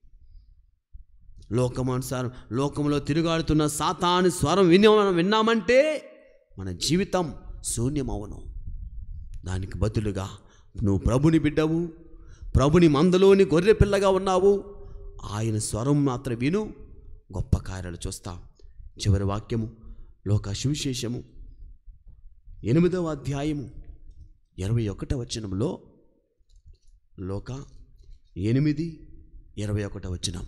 లోకమానుసారం లోకంలో తిరుగాడుతున్న సాతాను స్వరం విని విన్నామంటే మన జీవితం శూన్యమవును దానికి బదులుగా నువ్వు ప్రభుని బిడ్డవు ప్రభుని మందలోని గొర్రె పిల్లగా ఉన్నావు ఆయన స్వరం మాత్రం విను గొప్ప కార్యాలు చూస్తాం చివరి వాక్యము లోక సువిశేషము ఎనిమిదవ అధ్యాయము ఇరవై ఒకటవ వచనంలో లోక ఎనిమిది ఇరవై ఒకటవ వచనం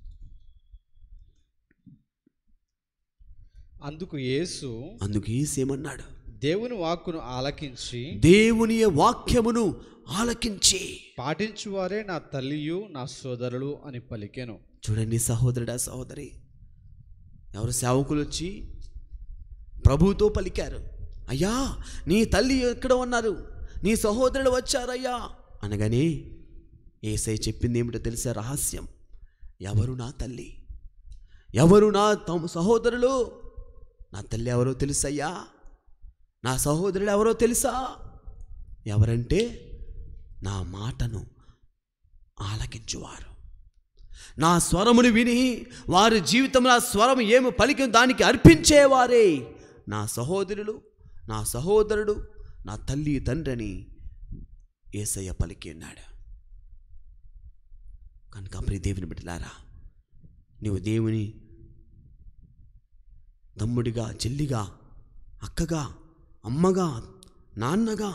అందుకు యేసు అందుకు ఏసేమన్నాడు దేవుని వాక్కును ఆలకించి దేవుని వాక్యమును ఆలకించి పాటించువారే నా తల్లియు నా సోదరులు అని పలికెను చూడండి సహోదరుడా సహోదరి ఎవరు సేవకులు వచ్చి ప్రభువుతో పలికారు అయ్యా నీ తల్లి ఎక్కడ ఉన్నారు నీ సహోదరుడు వచ్చారయ్యా అనగానే ఏసై చెప్పింది ఏమిటో తెలుసా రహస్యం ఎవరు నా తల్లి ఎవరు నా తమ సహోదరులు నా తల్లి ఎవరో తెలుసయ్యా నా సహోదరుడు ఎవరో తెలుసా ఎవరంటే నా మాటను ఆలకించువారు నా స్వరమును విని వారి జీవితంలో ఆ స్వరం ఏమి పలికిన దానికి అర్పించేవారే నా సహోదరులు నా సహోదరుడు నా తల్లి తండ్రి అని ఏసయ్య పలికి ఉన్నాడు కనుక ప్రియ దేవుని బిడ్డలారా నీవు దేవుని తమ్ముడిగా చెల్లిగా అక్కగా అమ్మగా నాన్నగా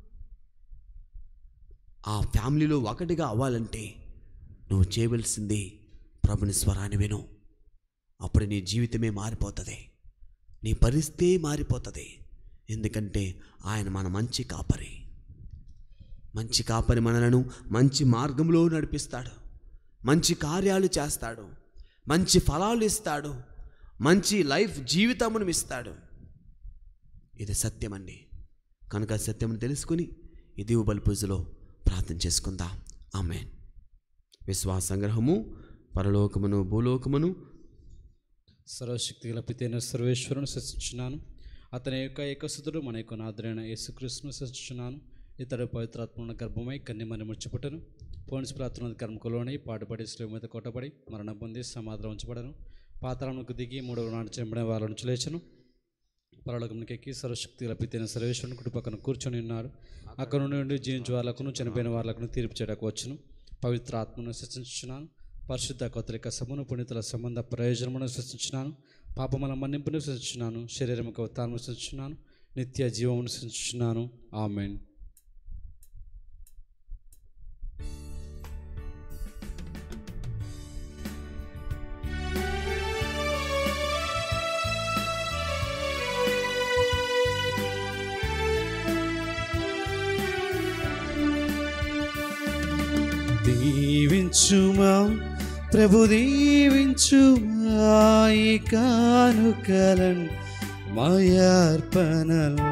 ఆ ఫ్యామిలీలో ఒకటిగా అవ్వాలంటే నువ్వు చేయవలసింది ప్రభుని స్వరాన్ని విను అప్పుడు నీ జీవితమే మారిపోతుంది నీ పరిస్థితే మారిపోతుంది ఎందుకంటే ఆయన మన మంచి కాపరి మంచి కాపరి మనలను మంచి మార్గంలో నడిపిస్తాడు మంచి కార్యాలు చేస్తాడు మంచి ఫలాలు ఇస్తాడు మంచి లైఫ్ జీవితమును ఇస్తాడు ఇది సత్యమండి కనుక సత్యమును తెలుసుకుని ఈ దీవుబలి పూజలో ప్రార్థన చేసుకుందాం ఆమెన్ విశ్వాస సంగ్రహము పరలోకమును భూలోకమును సర్వశక్తి గల పితైన సర్వేశ్వరుని సృష్టించున్నాను అతని యొక్క ఏకసుతుడు మన యొక్క నాదుడైన యేసుక్రీస్తును సృష్టించున్నాను ఇతడు పవిత్రాత్మను గర్భమై కన్యమని ముడిచిపుట్టను పోనిస్ ప్రార్థన కర్మకులోని పాటుపడి స్లేవ మీద కొట్టబడి మరణం పొంది సమాధానం ఉంచబడను పాతాళములకు దిగి మూడవ నాడు చెంబడిన వాళ్ళ నుంచి లేచను పరలోకమునికి ఎక్కి సర్వశక్తి గల పితైన సర్వేశ్వరుని కుడి పక్కన కూర్చొని ఉన్నాడు అక్కడ నుండి జీవించే వాళ్ళకును చనిపోయిన వాళ్ళకును తీర్పు చేయడానికి వచ్చును పవిత్ర ఆత్మను సృష్టించున్నాను పరిశుద్ధ కొత్తరిక సమును పుణితుల సంబంధ ప్రయోజనమును సృష్టించున్నాను పాపముల మన్నింపును సృష్టించున్నాను శరీరముకు ఉత్తానము సృష్టించున్నాను నిత్య జీవమును సృష్టించున్నాను ఆమెన్ దీవించుమా ప్రభు దీవించుమా ఈ కానుకలన్ మాయార్పణలు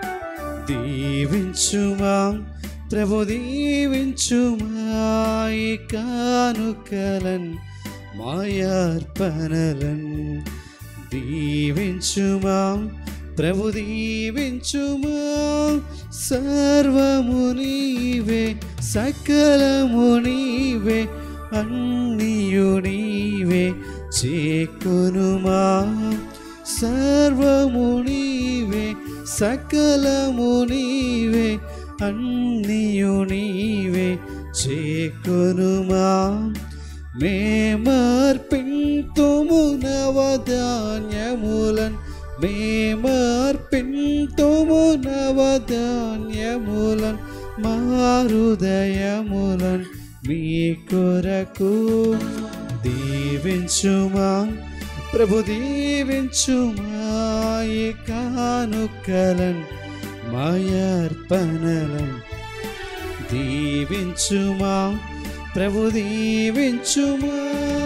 దీవించుమా ప్రభు దీవించుమా ఈ కానుకలన్ మాయార్పణలన్ దీవించుమా ప్రభు దీవించుమా సర్వము నీవే సకలము నీవే అన్నియు నీవే చేకొనుమా సర్వము నీవే సకలము నీవే అన్నియు నీవే చేకొనుమా మేమర్పింతుము నవధాన్యములన్ మేమర్పింతుము నవధాన్యములన్ మారుదయములన్ మీ కొరకు దీవించుమా ప్రభు దీవించుమా ఈ కానుకలన్ మాయార్పణలన్ దీవించుమా ప్రభు దీవించుమా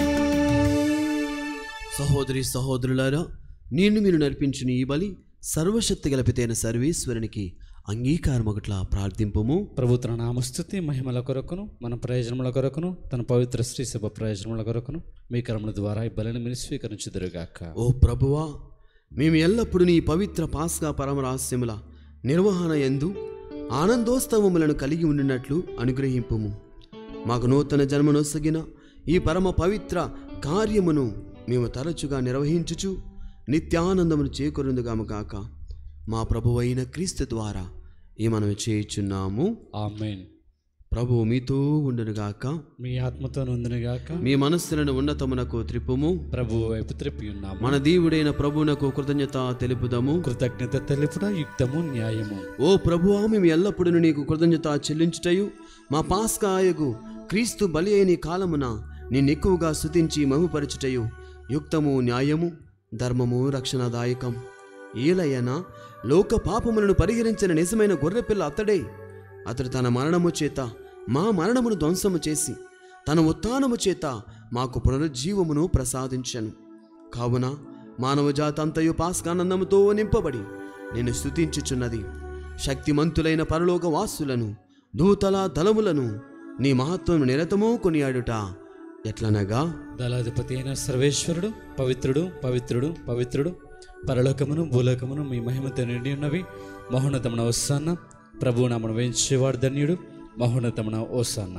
సహోదరి సహోదరులారా నేను మీరు నడిపించిన ఈ బలి సర్వశక్తి గలపితైన సర్వేశ్వరునికి అంగీకారం ఒకట్లా ప్రార్థింపము ప్రభు తన నామస్థుతి మహిమల కొరకును మన ప్రయోజనముల కొరకును తన పవిత్ర శ్రీ సభ ప్రయోజనముల కొరకును మీ కర్మల ద్వారా ఈ బలిని మీరు స్వీకరించుదురుగాక ఓ ప్రభువా మేము ఎల్లప్పుడూ నీ పవిత్ర పాస్కా పరమరహస్యముల నిర్వహణ ఎందు ఆనందోత్సవములను కలిగి ఉండినట్లు అనుగ్రహింపుము మాకు నూతన జన్మనొసగిన ఈ పరమ పవిత్ర కార్యమును మేము తరచుగా నిర్వహించుచు నిత్యానందమును చేకూరుందుగాము గాక మా ప్రభువైన క్రీస్తు ద్వారా ఈ మనం చేయుచున్నాము ఆమెన్ ప్రభువు మీతో ఉండునుగాక మీ ఆత్మతో నొందునుగాక మీ మనస్సులను ఉన్నతమునకు త్రిప్పుము ప్రభు వైపు త్రిప్పి ఉన్నాము మన దేవుడైన ప్రభువునకు కృతజ్ఞత తెలుపుదాము కృతజ్ఞత తెలుపుట యుక్తము న్యాయము ఓ ప్రభువా మేము ఎల్లప్పుడూ నీకు కృతజ్ఞత చెల్లించుటయు మా పాస్కాయకు క్రీస్తు బలి అయిన ఈ కాలమున నిన్నెక్కువగా స్తుతించి మహిమపరచుటయు యుక్తము న్యాయము ధర్మము రక్షణదాయకం ఏలయనా లోక పాపములను పరిహరించిన నిజమైన గొర్రెపిల్ల అతడే అతడు తన మరణము చేత మా మరణమును ధ్వంసము చేసి తన ఉత్థానము చేత మాకు పునరుజ్జీవమును ప్రసాదించను కావున మానవజాతంతయు పాస్కానందముతో నింపబడి నేను స్తుతించుచున్నది శక్తిమంతులైన పరలోక వాసులను దూతల దళములను నీ మహత్వము నిరతమూ కొనియాడుట ఎట్లనగా దళాధిపతి అయిన సర్వేశ్వరుడు పవిత్రుడు పవిత్రుడు పవిత్రుడు పరలోకమును భూలోకమును మీ మహిమతో నిండి ఉన్నవి మహోన్నతమున ఓసాన్న ప్రభు నామను వేయించేవాడు ధన్యుడు మహోన్నతమున ఓసాన్న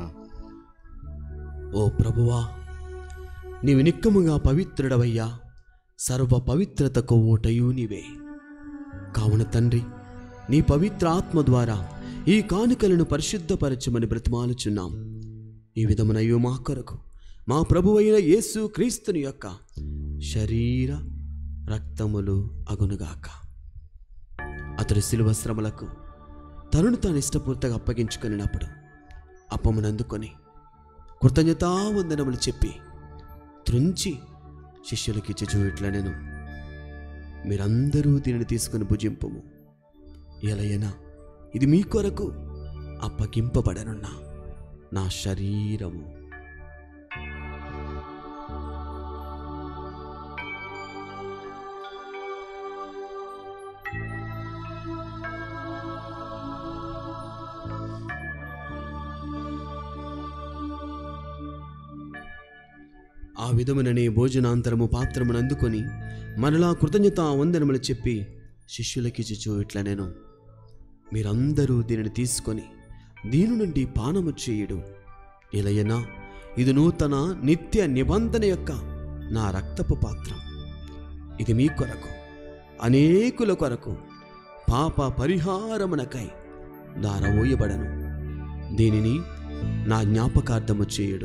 ఓ ప్రభువా నీవు నిక్కముగా పవిత్రుడవయ్యా సర్వ పవిత్రతకు ఓటయు నీవే కావున తండ్రి నీ పవిత్ర ఆత్మ ద్వారా ఈ కానుకలను పరిశుద్ధపరచమని బ్రతిమాలుచున్నాం ఈ విధమునయ్యో మా కొరకు మా ప్రభువైన యేసు క్రీస్తుని యొక్క శరీర రక్తములు అగునుగాక అతడు శిలువ శ్రమలకు తరుణు తాను ఇష్టపూర్తిగా అప్పగించుకున్నప్పుడు అప్పమునందుకొని కృతజ్ఞతావందనములు చెప్పి త్రుంచి శిష్యులకి ఇట్లా నేను మీరందరూ దీనిని తీసుకుని భుజింపము ఎలయనా ఇది మీ కొరకు అప్పగింపబడనున్న నా శరీరము ఆ విధముననే భోజనాంతరము పాత్రమును అందుకొని మరలా కృతజ్ఞత వందనములు చెప్పి శిష్యులకిచ్చుచు ఇట్లా నేను మీరందరూ దీనిని తీసుకొని దీని నుండి పానము చేయుడు ఇలయనా ఇది నూతన నిత్య నిబంధన యొక్క నా రక్తపు పాత్రం ఇది మీ కొరకు అనేకుల కొరకు పాప పరిహారమునకై దారవోయబడను దీనిని నా జ్ఞాపకార్థము చేయుడు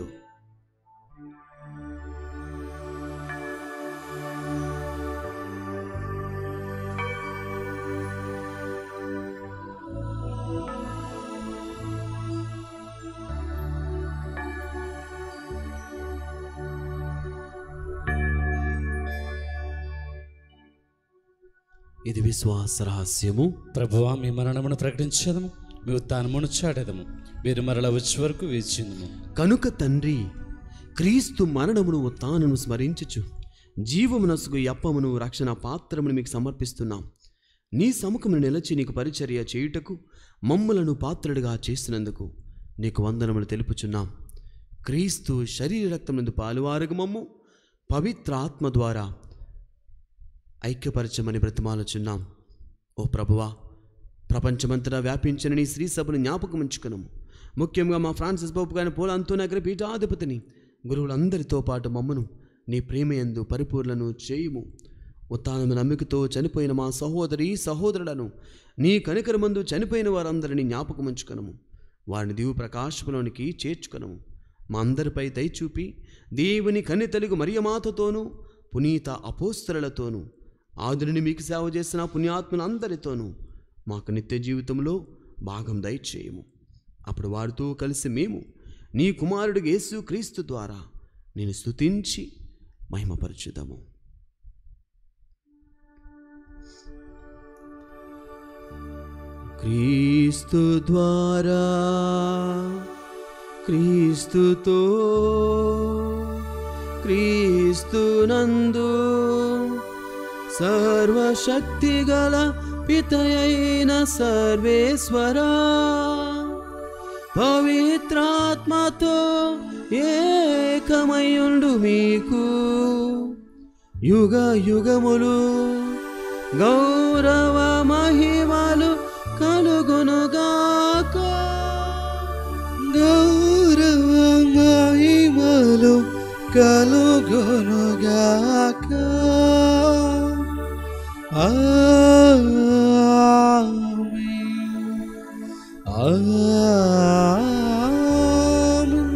ఇది విశ్వాస రహస్యము ప్రభువా మీ మరణమును ప్రకటించేదము మీ ఉత్థానమును చాటేదము మీరు మరల వచ్చే వరకు వేచిందము కనుక తండ్రి క్రీస్తు మరణమును తానును స్మరించుచు జీవమునసుగు అప్పమును రక్షణ పాత్రమును మీకు సమర్పిస్తున్నాం నీ సముఖమును నిలచి నీకు పరిచర్య చేయుటకు మమ్ములను పాత్రుడిగా చేసినందుకు నీకు వందనములు తెలుపుచున్నాం క్రీస్తు శరీర రక్తమునందు పాలువారుగు మమ్ము పవిత్ర ఆత్మ ద్వారా ఐక్యపరచమని బ్రతిమాలుచున్నాం ఓ ప్రభువా ప్రపంచమంతటా వ్యాపించిన నీ శ్రీ సభను జ్ఞాపకం ఉంచుకున్నాము ముఖ్యంగా మా ఫ్రాన్సిస్ బాబు గారిని పోల అంతోనగర పీఠాధిపతిని గురువులందరితో పాటు మమ్మను నీ ప్రేమయందు పరిపూర్ణను చేయుము ఉత్తానము నమ్మికతో చనిపోయిన మా సహోదరి సహోదరులను నీ కనికరమందు చనిపోయిన వారందరినీ జ్ఞాపకం ఉంచుకునము వారిని దివు ప్రకాశములోనికి చేర్చుకునము మా అందరిపై దయచూపి దేవుని కన్ని తెలుగు మరియమాతతోనూ పునీత అపోస్తలతోనూ ఆదుని మీకు సేవ చేసిన పుణ్యాత్మలందరితోనూ మాకు నిత్య జీవితంలో భాగం దయచేయము అప్పుడు వారితో కలిసి మేము నీ కుమారుడు యేసు క్రీస్తు ద్వారా నేను స్తుతించి మహిమపరచుదాము క్రీస్తు ద్వారా క్రీస్తుతో క్రీస్తునందు సర్వశక్తిగల పితయైన సర్వేశ్వరా పవిత్రాత్మతో ఏకమయుండు మీకు యుగ యుగములు గౌరవ మహిమలు కలుగునుగాక గౌరవ మహిమలు కలుగునుగాక ఆమేన్. ఆమేన్.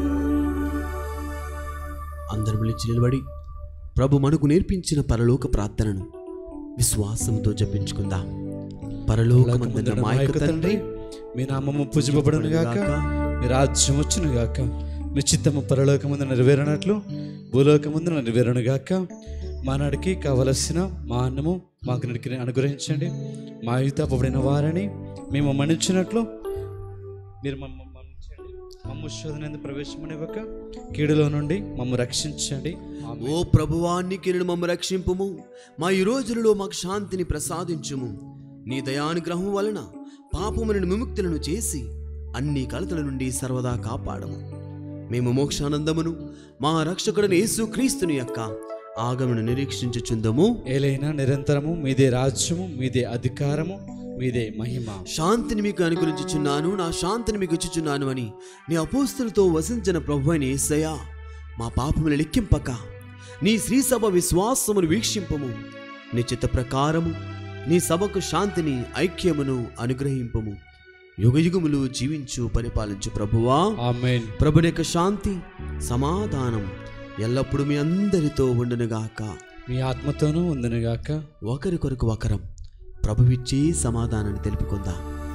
అందరు విളിచి నిలబడి ప్రభు మనకు నేర్పించిన పరలోక ప్రార్థనను విశ్వాసంతో జపించుకుందాం పరలోకమందున్న మా యొక్క తండ్రి మీ నామము పూజింపబడును గాక మీ రాజ్యం వచ్చును గాక మీ చిత్తము పరలోకముందు నెరవేరినట్లు భూలోకముందు నెరవేరును గాక మానాడికి కావలసిన మా అన్నము మాకు నడికి అనుగ్రహించండి మా యుత పబడిన వారిని మేము మన్నించినట్లు మీరు మమ్మ మన్నించండి మమ్మ శోధన ప్రవేశమనివ్వక కీడులో నుండి మమ్మ రక్షించండి ఆమేన్. ఓ ప్రభువాన్ని కిరణ్ మమ్మ రక్షింపుము మా ఈ రోజులలో మాకు శాంతిని ప్రసాదించుము నీ దయానుగ్రహం వలన పాపములను విముక్తులను చేసి అన్ని కలతల నుండి సర్వదా కాపాడము మేము మోక్షానందమును మా రక్షకుడని యేసు క్రీస్తుని యొక్క ఆగమను నిరీక్షించుచుందము ఏలైనా నిరంతరము మీదే రాజ్యము మీదే అధికారము మీదే మహిమ శాంతిని మీకు అనుగ్రహించుచున్నాను నా శాంతిని మీకు ఇచ్చుచున్నాను అని నీ అపోస్తులతో వసించిన ప్రభు అని ఏసయ్యా మా పాపములు లెక్కింపక నీ శ్రీసభ విశ్వాసమును వీక్షింపము నీ చిత్త ప్రకారము నీ సభకు శాంతిని ఐక్యమును అనుగ్రహింపము యుగయుగములు జీవించు పరిపాలించు ప్రభువా ఆమెన్ ప్రభుని యొక్క శాంతి సమాధానం ఎల్లప్పుడూ మీ అందరితో ఉండునుగాక మీ ఆత్మతోనూ ఉందనుగాక ఒకరికొరకు ఒకరం ప్రభువిచ్చే సమాధానాన్ని తెలుపుకుందాం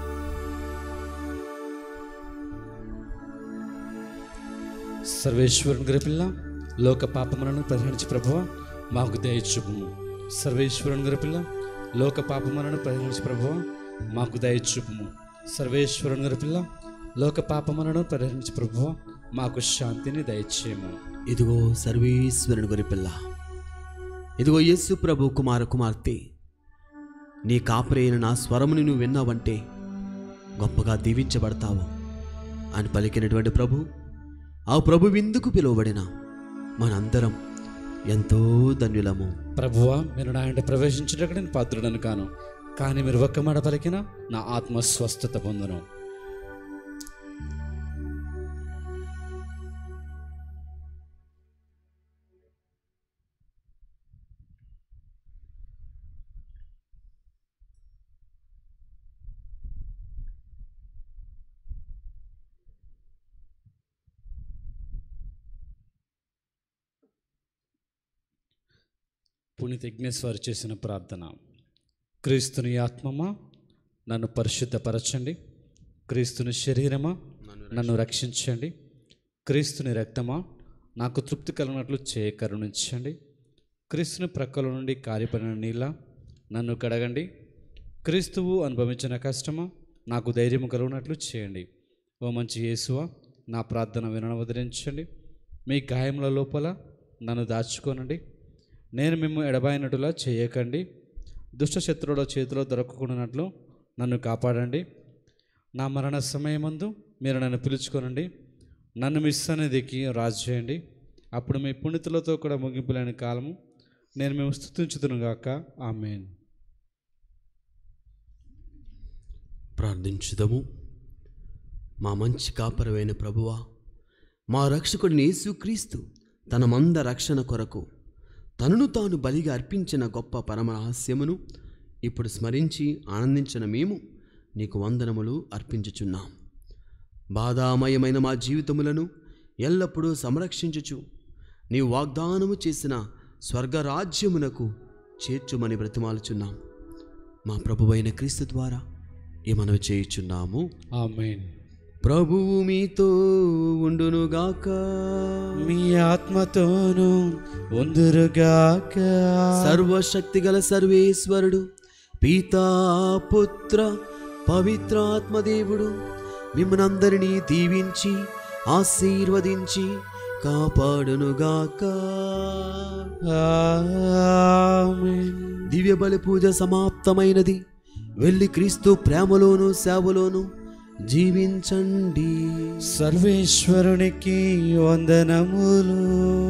సర్వేశ్వరుని గరిపిల్ల లోక పాపములను పరిహరించి ప్రభువ మాకు దయచూపుము సర్వేశ్వరుని గరిపిల్ల లోక పాపములను పరిహరించి ప్రభువ మాకు దయచూపుము సర్వేశ్వరుని గరిపిల్ల లోక పాపములను పరిహరించి ప్రభువ మాకు శాంతిని దయచేయము ఇదిగో సర్వేశ్వరుని గొరిపిల్ల ఇదిగో యేసు ప్రభు కుమార కుమార్తె నీ కాపరైన నా స్వరముని నువ్వు విన్నావంటే గొప్పగా దీవించబడతావు అని పలికినటువంటి ప్రభు ఆ ప్రభు విందుకు పిలువబడిన మనందరం ఎంతో ధన్యులము ప్రభువ మీరు నా ఇంట ప్రవేశించడానికి నేను పాత్రుడను కాను కానీ మీరు ఒక్క మాట పలికిన నా ఆత్మ స్వస్థత పొందును పునీత యజ్ఞేశ్వరు చేసిన ప్రార్థన క్రీస్తుని ఆత్మమా నన్ను పరిశుద్ధపరచండి క్రీస్తుని శరీరమా నన్ను రక్షించండి క్రీస్తుని రక్తమా నాకు తృప్తి కలిగినట్లు చేయ కరుణించండి క్రీస్తుని ప్రక్కల నుండి కారిపడిన నీళ్ళ నన్ను కడగండి క్రీస్తువు అనుభవించిన కష్టమా నాకు ధైర్యం కలుగునట్లు చేయండి ఓ మంచి యేసువా నా ప్రార్థన వినవదిలించండి మీ గాయముల లోపల నన్ను దాచుకోనండి నేను మిమ్ము ఎడబాయినట్టులా చేయకండి దుష్ట శత్రువుల చేతిలో దొరకకుండానట్లు నన్ను కాపాడండి నా మరణ సమయమందు మీరు నన్ను పిలుచుకోనండి నన్ను మీ సన్నిధికి రాజు చేయండి అప్పుడు మీ పుణితులతో కూడా ముగింపు లేని కాలము నేను మేము స్థుతించుతును గాక ఆమెన్ ప్రార్థించుదము మా మంచి కాపరమైన ప్రభువా మా రక్షకుడిని యేసుక్రీస్తు తన మంద రక్షణ కొరకు తనను తాను బలిగా అర్పించిన గొప్ప పరమరహస్యమును ఇప్పుడు స్మరించి ఆనందించిన మేము నీకు వందనములు అర్పించుచున్నాం బాధామయమైన మా జీవితములను ఎల్లప్పుడూ సంరక్షించుచు నీ వాగ్దానము చేసిన స్వర్గరాజ్యమునకు చేర్చుమని బ్రతిమాలుచున్నాం మా ప్రభువైన క్రీస్తు ద్వారా ఈ మనవి చేయుచున్నాము ఆమెన్ ప్రభువు మీతో ఉండునుగాక మీ ఆత్మతోను ఉందురుగాక సర్వశక్తిగల సర్వేశ్వరుడు పితా పుత్ర పవిత్రాత్మదేవుడు మిమ్మల్నందరినీ దీవించి ఆశీర్వదించి కాపాడునుగాక ఆమేన్ దివ్య బలి పూజ సమాప్తమైనది వెళ్ళి క్రీస్తు ప్రేమలోను సేవలోను జీవించండి సర్వేశ్వరునికి వందనములు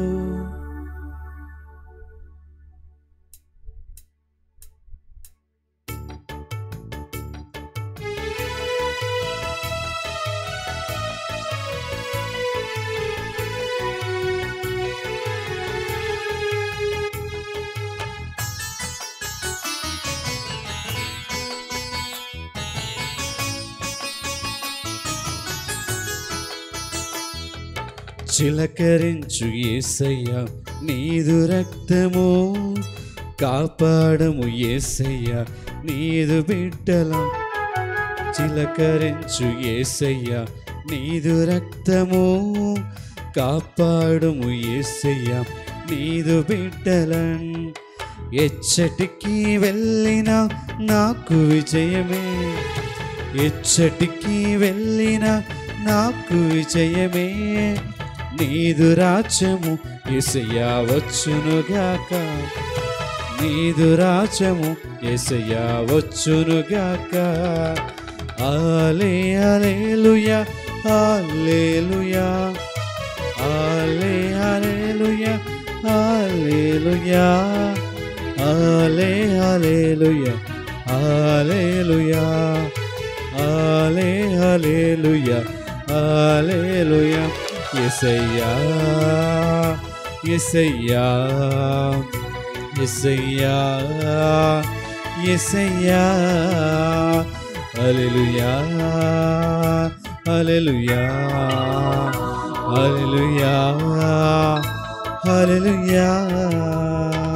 చిలకరించు ఏసయ్య నీదు రక్తము కాపాడము ఏసయ్య నీదు బిడ్డల చిలకరించు ఏసయ్య నీదు రక్తము కాపాడుము ఏసయ్య నీదు బిడ్డలన్ ఎచ్చటికి వెళ్ళిన నాకు విజయమే ఎచ్చటికి వెళ్ళిన నాకు విజయమే నీదు రాజ్యము ఎసయ్యా వచ్చునుగాక నీదు రాజ్యము ఎసయ్యా వచ్చునుగాక ఆలే అలేలుయా ఆలేలుయా ఆలే అలేలుయా ఆలేలుయా ఆలే అలేలుయా ఆలేలుయా ఆలే అలేలుయా ఆలేలుయా ఎసయ్యా ఎసయ్యా ఎసయ్యా ఎసయ్యా అలెలుయా అలెలుయా అలెలుయా అలెలుయా